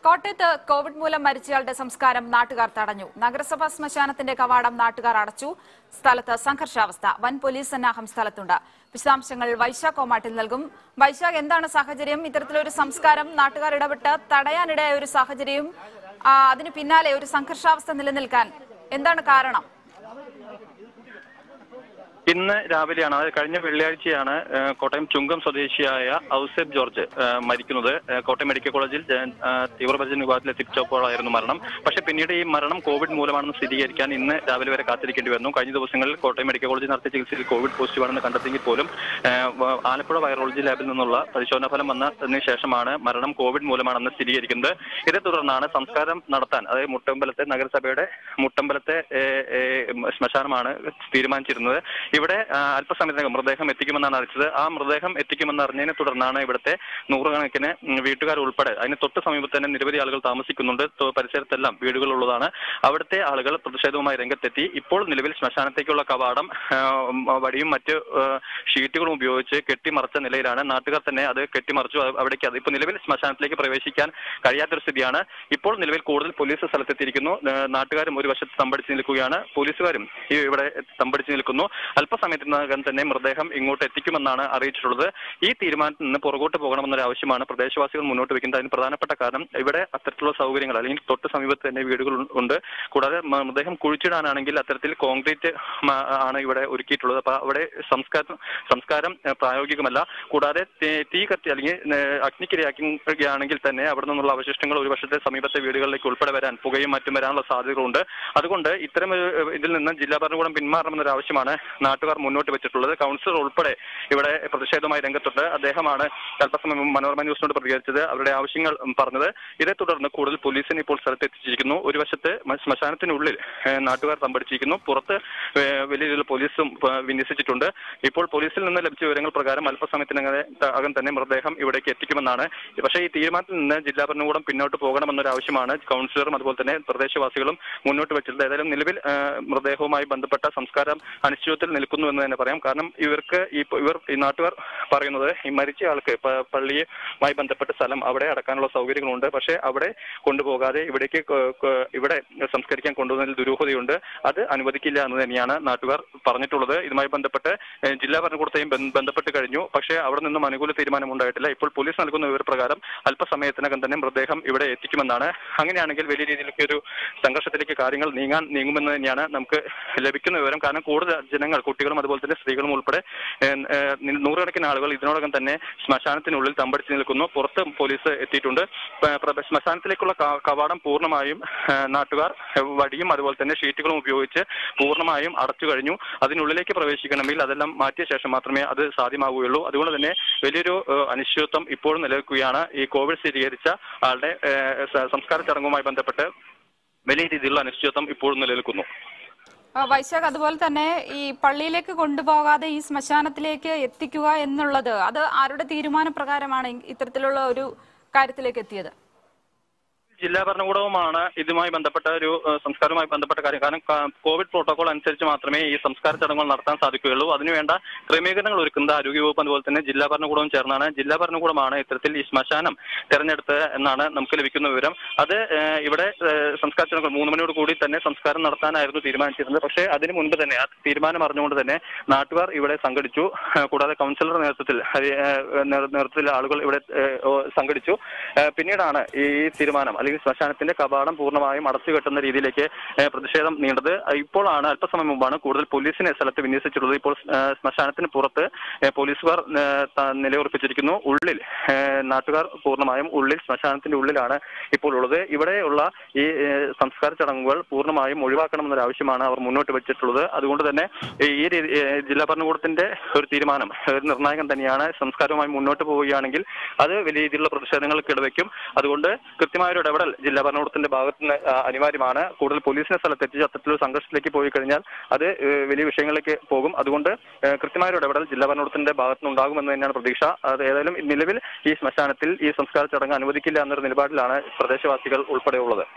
കോട്ടയത്ത് കോവിഡ് മൂലം മരിച്ചയാളുടെ സംസ്കാരം നാട്ടുകാർ തടഞ്ഞു നഗരസഭാ ശ്മശാനത്തിന്റെ കവാടം നാട്ടുകാർ അടച്ചു സ്ഥലത്ത് സംഘർഷാവസ്ഥ വൻ പോലീസ് സന്നാഹം സ്ഥലത്തുണ്ട് വിശദാംശങ്ങൾ വൈശാഖ് കോമാട്ടിൽ നൽകും വൈശാഖ് എന്താണ് സാഹചര്യം ഇത്തരത്തിലൊരു സംസ്കാരം നാട്ടുകാർ ഇടപെട്ട് തടയാനിടയായ ഒരു സാഹചര്യം ആ, അതിന് പിന്നാലെ ഒരു സംഘർഷാവസ്ഥ നിലനിൽക്കാൻ എന്താണ് കാരണം ഇന്ന് രാവിലെയാണ് അതായത് കഴിഞ്ഞ വെള്ളിയാഴ്ചയാണ് ഏഹ്, കോട്ടയം ചുങ്കം സ്വദേശിയായ ഔസേബ് ജോർജ് ഏഹ്, മരിക്കുന്നത് ഏഹ്, കോട്ടയം മെഡിക്കൽ കോളേജിൽ ഏഹ്, ആഹ്, തീവ്രപരിചരണ വിഭാഗത്തിൽ എത്തിച്ചപ്പോഴായിരുന്നു മരണം പക്ഷേ പിന്നീട് ഈ മരണം കോവിഡ് മൂലമാണെന്ന് സ്ഥിരീകരിക്കാൻ ഇന്ന് രാവിലെ വരെ കാത്തിരിക്കേണ്ടി വന്നു കഴിഞ്ഞ ദിവസങ്ങളിൽ കോട്ടയം മെഡിക്കൽ കോളേജിൽ നടത്തിയ ചികിത്സയിൽ കോവിഡ് പോസിറ്റീവാണെന്ന് കണ്ടെത്തിയെങ്കിൽ പോലും ഏഹ്, വ- ആലപ്പുഴ വൈറോളജി ലാബിൽ നിന്നുള്ള പരിശോധനാ ഫലം വന്നതിന് ശേഷമാണ് മരണം കോവിഡ് മൂലമാണെന്ന് സ്ഥിരീകരിക്കുന്നത് ഇതേ തുടർന്നാണ് സംസ്കാരം നടത്താൻ അതായത് മുട്ടമ്പലത്തെ നഗരസഭയുടെ മുട്ടമ്പലത്തെ ഏഹ്, ഏഹ്, ശ്മശാനമാണ് തീരുമാനിച്ചിരുന്നത് ഇവിടെ ആ, അല്പസമയത്തിനകം മൃതദേഹം എത്തിക്കുമെന്നാണ് അറിയിച്ചത് ആ മൃതദേഹം എത്തിക്കുമെന്ന് അറിഞ്ഞതിനെ തുടർന്നാണ് ഇവിടുത്തെ നൂറുകണക്കിന് ഉം, വീട്ടുകാർ ഉൾപ്പെടെ അതിന് തൊട്ട് സമീപത്ത് തന്നെ നിരവധി ആളുകൾ താമസിക്കുന്നുണ്ട് തൊ- പരിസരത്തെല്ലാം വീടുകളുള്ളതാണ് അവിടുത്തെ ആളുകൾ പ്രതിഷേധവുമായി രംഗത്തെത്തി ഇപ്പോൾ നിലവിൽ ശ്മശാനത്തേക്കുള്ള കവാടം ആ, ഉം, വടിയും മറ്റ് ആ, ഷീറ്റുകളും ഉപയോഗിച്ച് കെട്ടിമറച്ച നിലയിലാണ് നാട്ടുകാർ തന്നെ അത് കെട്ടിമറിച്ചു അ- അവിടേക്ക് അത് ഇപ്പോൾ നിലവിൽ ശ്മശാനത്തിലേക്ക് പ്രവേശിക്കാൻ കഴിയാത്തൊരു സ്ഥിതിയാണ് ഇപ്പോൾ നിലവിൽ കൂടുതൽ പോലീസ് സ്ഥലത്തെത്തിയിരിക്കുന്നു ആ, നാട്ടുകാരും ഒരു വശത്ത് തമ്പടിച്ച് നിൽക്കുകയാണ് പോലീസുകാരും ഈ ഇവിടെ തമ്പടിച്ച് നിൽക്കുന്നു അല്പസമയത്തിനകം തന്നെ മൃതദേഹം ഇങ്ങോട്ട് എത്തിക്കുമെന്നാണ് അറിയിച്ചിട്ടുള്ളത് ഈ തീരുമാനത്തിൽ നിന്ന് പുറകോട്ട് പോകണമെന്നൊരു ആവശ്യമാണ് പ്രദേശവാസികൾ മുന്നോട്ട് വെക്കുന്നത് അതിന് പ്രധാനപ്പെട്ട കാരണം ഇവിടെ അത്തരത്തിലുള്ള സൗകര്യങ്ങൾ അല്ലെങ്കിൽ തൊട്ട് സമീപത്ത് തന്നെ വീടുകൾ ഉണ്ട് കൂടാതെ മ- മൃതദേഹം കുഴിച്ചിടാനാണെങ്കിൽ അത്തരത്തിൽ കോൺക്രീറ്റ് മ- ആണ് ഇവിടെ ഒരുക്കിയിട്ടുള്ളത് അപ്പൊ അവിടെ സംസ്കാരം സംസ്കാരം ഏഹ്, പ്രായോഗികമല്ല കൂടാതെ തീ- തീ കത്തി അല്ലെങ്കിൽ ഏഹ്, അഗ്നിക്കിരയാക്കുകയാണെങ്കിൽ തന്നെ അവിടെ നിന്നുള്ള അവശിഷ്ടങ്ങൾ ഒരു വർഷത്തെ സമീപത്തെ വീടുകളിലേക്ക് ഉൾപ്പെടെ വരാൻ പുകയും മറ്റും വരാനുള്ള സാധ്യതകളുണ്ട് അതുകൊണ്ട് ഇത്തരം ഒരു, ഏഹ്, ഇതിൽ നിന്ന് ജില്ലാ ഭരണകൂടം പിന്മാറണമെന്നൊരു ആവശ്യമാണ് നാട്ടുകാർ മുന്നോട്ട് വെച്ചിട്ടുള്ളത് കൗൺസിലർ ഉൾപ്പെടെ ഇവിടെ പ്രതിഷേധവുമായി രംഗത്തുണ്ട് അദ്ദേഹമാണ് അല്പസമയം മുമ്പ് മനോരമ ന്യൂസിനോട് പ്രതികരിച്ചത് അവരുടെ ആവശ്യങ്ങൾ ഉം, പറഞ്ഞത് ഇതേ തുടർന്ന് കൂടുതൽ പോലീസിനെ ഇപ്പോൾ സ്ഥലത്ത് എത്തിച്ചിരിക്കുന്നു ഒരു വശത്ത് മ- ശ്മശാനത്തിനുള്ളിൽ ഏഹ്, നാട്ടുകാർ തമ്പടിച്ചിരിക്കുന്നു പുറത്ത് ഏഹ്, വലിയ രീതിയിൽ പോലീസും ഏഹ്, വിന്യസിച്ചിട്ടുണ്ട് ഇപ്പോൾ പോലീസിൽ നിന്ന് ലഭിച്ച വിവരങ്ങൾ പ്രകാരം അല്പസമയത്തിനകം തന്നെ മൃതദേഹം ഇവിടേക്ക് എത്തിക്കുമെന്നാണ് പക്ഷേ ഈ തീരുമാനത്തിൽ നിന്ന് ജില്ലാ ഭരണകൂടം പിന്നോട്ട് പോകണമെന്നൊരു ആവശ്യമാണ് കൗൺസിലറും അതുപോലെ തന്നെ പ്രദേശവാസികളും മുന്നോട്ട് വെച്ചിട്ടുള്ളത് ഏതായാലും നിലവിൽ ഏഹ്, മൃതദേഹവുമായി ബന്ധപ്പെട്ട സംസ്കാരം അനിശ്ചിതത്വത്തിൽ നിൽക്കുന്നു എന്ന് തന്നെ പറയാം കാരണം ഇവർക്ക് ഈ ഇവർ ഈ നാട്ടുകാർ പറയുന്നത് ഈ മരിച്ച ആൾക്ക് പ- പള്ളിയുമായി ബന്ധപ്പെട്ട സ്ഥലം അവിടെ അടക്കാനുള്ള സൗകര്യങ്ങളുണ്ട് പക്ഷേ അവിടെ കൊണ്ടുപോകാതെ ഇവിടേക്ക് ക- ക- ഇവിടെ സംസ്കരിക്കാൻ കൊണ്ടുവന്നതിൽ ദുരൂഹതയുണ്ട് അത് അനുവദിക്കില്ല എന്ന് തന്നെയാണ് നാട്ടുകാർ പറഞ്ഞിട്ടുള്ളത് ഇതുമായി ബന്ധപ്പെട്ട് ഏഹ്, ജില്ലാ ഭരണകൂടത്തെയും ബന്ധ- ബന്ധപ്പെട്ട് കഴിഞ്ഞു പക്ഷേ അവിടെ നിന്നും അനുകൂല തീരുമാനം ഉണ്ടായിട്ടില്ല ഇപ്പോൾ പോലീസ് നൽകുന്ന വിവരപ്രകാരം അല്പസമയത്തിനകം തന്നെ മൃതദേഹം ഇവിടെ എത്തിക്കുമെന്നാണ് അങ്ങനെയാണെങ്കിൽ വലിയ രീതിയിലേക്ക് ഒരു സംഘർഷത്തിലേക്ക് കാര്യങ്ങൾ നീങ്ങാൻ നീങ്ങുമെന്ന് തന്നെയാണ് നമുക്ക് ലഭിക്കുന്ന വിവരം കാരണം കൂടുതൽ ജനങ്ങൾ കുട്ടികളും അതുപോലെ തന്നെ സ്ത്രീകളും ഉൾപ്പെടെ ഏഹ്, ഏഹ്, നൂറുകണക്കിന് ആളുകൾ ഇതിനോടകം തന്നെ ശ്മശാനത്തിനുള്ളിൽ തമ്പടിച്ച് നിൽക്കുന്നു പുറത്ത് പോലീസ് എത്തിയിട്ടുണ്ട് പ- പ്ര- ശ്മശാനത്തിലേക്കുള്ള ക- കവാടം പൂർണ്ണമായും ഏഹ്, നാട്ടുകാർ ഏഹ്, വടിയും അതുപോലെ തന്നെ ഷീറ്റുകളും ഉപയോഗിച്ച് പൂർണ്ണമായും അടച്ചു കഴിഞ്ഞു അതിനുള്ളിലേക്ക് പ്രവേശിക്കണമെങ്കിൽ അതെല്ലാം മാറ്റിയ ശേഷം മാത്രമേ അത് സാധ്യമാവുകയുള്ളൂ അതുകൊണ്ട് തന്നെ വലിയൊരു ഏഹ്, അനിശ്ചിതത്വം ഇപ്പോഴും നിലനിൽക്കുകയാണ് ഈ കോവിഡ് സ്ഥിരീകരിച്ച ആളുടെ ഏഹ്, സ- സംസ്കാര ചടങ്ങുമായി ബന്ധപ്പെട്ട് വലിയ രീതിയിലുള്ള അനിശ്ചിതത്വം ഇപ്പോഴും നിലനിൽക്കുന്നു ആ, വൈശാഖ് അതുപോലെ തന്നെ ഈ പള്ളിയിലേക്ക് കൊണ്ടുപോകാതെ ഈ ശ്മശാനത്തിലേക്ക് എത്തിക്കുക എന്നുള്ളത് അത് ആരുടെ തീരുമാനപ്രകാരമാണ് ഇത്തരത്തിലുള്ള ഒരു കാര്യത്തിലേക്ക് എത്തിയത് ജില്ലാ ഭരണകൂടവുമാണ് ഇതുമായി ബന്ധപ്പെട്ട ഒരു ഏഹ്, സംസ്കാരവുമായി ബന്ധപ്പെട്ട കാര്യം കാരണം ക- കോവിഡ് പ്രോട്ടോകോൾ അനുസരിച്ച് മാത്രമേ ഈ സംസ്കാര ചടങ്ങുകൾ നടത്താൻ സാധിക്കുകയുള്ളൂ അതിനുവേണ്ട ക്രമീകരണങ്ങൾ ഒരുക്കുന്നത് ആരോഗ്യവകുപ്പ് അതുപോലെ തന്നെ ജില്ലാ ഭരണകൂടവും ചേർന്നാണ് ജില്ലാ ഭരണകൂടമാണ് ഇത്തരത്തിൽ ഈ ശ്മശാനം തെരഞ്ഞെടുത്തത് എന്നാണ് നമുക്ക് ലഭിക്കുന്ന വിവരം അത് ഏഹ്, ഇവിടെ ഏഹ്, സംസ്കാര ചടങ്ങുകൾ മൂന്ന് മണിയോട് കൂടി തന്നെ സംസ്കാരം നടത്താനായിരുന്നു തീരുമാനിച്ചിരുന്നത് പക്ഷേ അതിന് മുൻപ് തന്നെ ആ തീരുമാനം അറിഞ്ഞുകൊണ്ട് തന്നെ നാട്ടുകാർ ഇവിടെ സംഘടിച്ചു ഏഹ്, കൂടാതെ കൗൺസിലറുടെ നേതൃത്വത്തിൽ അത് ഏഹ്, നേതൃ- നേതൃത്വത്തിൽ ആളുകൾ ഇവിടെ ഏഹ്, ഓ, സംഘടിച്ചു ഏഹ്, പിന്നീടാണ് ഈ തീരുമാനം അല്ലെങ്കിൽ ശ്മശാനത്തിന്റെ കവാടം പൂർണ്ണമായും അടച്ചു കെട്ടുന്ന രീതിയിലേക്ക് ഏഹ്, പ്രതിഷേധം നീണ്ടത് ഇപ്പോഴാണ് അല്പസമയം മുമ്പാണ് കൂടുതൽ പോലീസിനെ സ്ഥലത്ത് വിന്യസിച്ചിട്ടുള്ളത് ഇപ്പോൾ ഏഹ്, ശ്മശാനത്തിന് പുറത്ത് ഏഹ്, പോലീസുകാർ ഏഹ്, ത- നിലയുറപ്പിച്ചിരിക്കുന്നു ഉള്ളിൽ ഏഹ്, നാട്ടുകാർ പൂർണ്ണമായും ഉള്ളിൽ ശ്മശാനത്തിന്റെ ഉള്ളിലാണ് ഇപ്പോൾ ഉള്ളത് ഇവിടെയുള്ള ഈ ഏഹ്, സംസ്കാര ചടങ്ങുകൾ പൂർണ്ണമായും ഒഴിവാക്കണമെന്നൊരു ആവശ്യമാണ് അവർ മുന്നോട്ട് വെച്ചിട്ടുള്ളത് അതുകൊണ്ട് തന്നെ ഈ ഈ രീതി ഏഹ്, ജില്ലാ ഭരണകൂടത്തിന്റെ ഒരു തീരുമാനം ഒരു നിർണായകം തന്നെയാണ് സംസ്കാരവുമായി മുന്നോട്ട് പോവുകയാണെങ്കിൽ അത് വലിയ രീതിയിലുള്ള പ്രതിഷേധങ്ങൾക്ക് ഇടവയ്ക്കും അതുകൊണ്ട് കൃത്യമായ ഒരു ഇടപെടൽ ജില്ലാ ഭരണകൂടത്തിന്റെ ഭാഗത്ത് നിന്ന് ആ, അനിവാര്യമാണ് കൂടുതൽ പോലീസിനെ സ്ഥലത്തെത്തിച്ച് അത്തരത്തിലൊരു സംഘർഷത്തിലേക്ക് പോയി കഴിഞ്ഞാൽ അത് ഏഹ്, വലിയ വിഷയങ്ങളിലേക്ക് പോകും അതുകൊണ്ട് ഏഹ്, കൃത്യമായ ഒരു ഇടപെടൽ ജില്ലാ ഭരണകൂടത്തിന്റെ ഭാഗത്ത് നിന്ന് ഉണ്ടാകുമെന്ന് തന്നെയാണ് പ്രതീക്ഷ അത് ഏതായാലും നിലവിൽ ഈ ശ്മശാനത്തിൽ ഈ സംസ്കാര ചടങ്ങ് അനുവദിക്കില്ല എന്നൊരു നിലപാടിലാണ് പ്രദേശവാസികൾ ഉൾപ്പെടെയുള്ളത്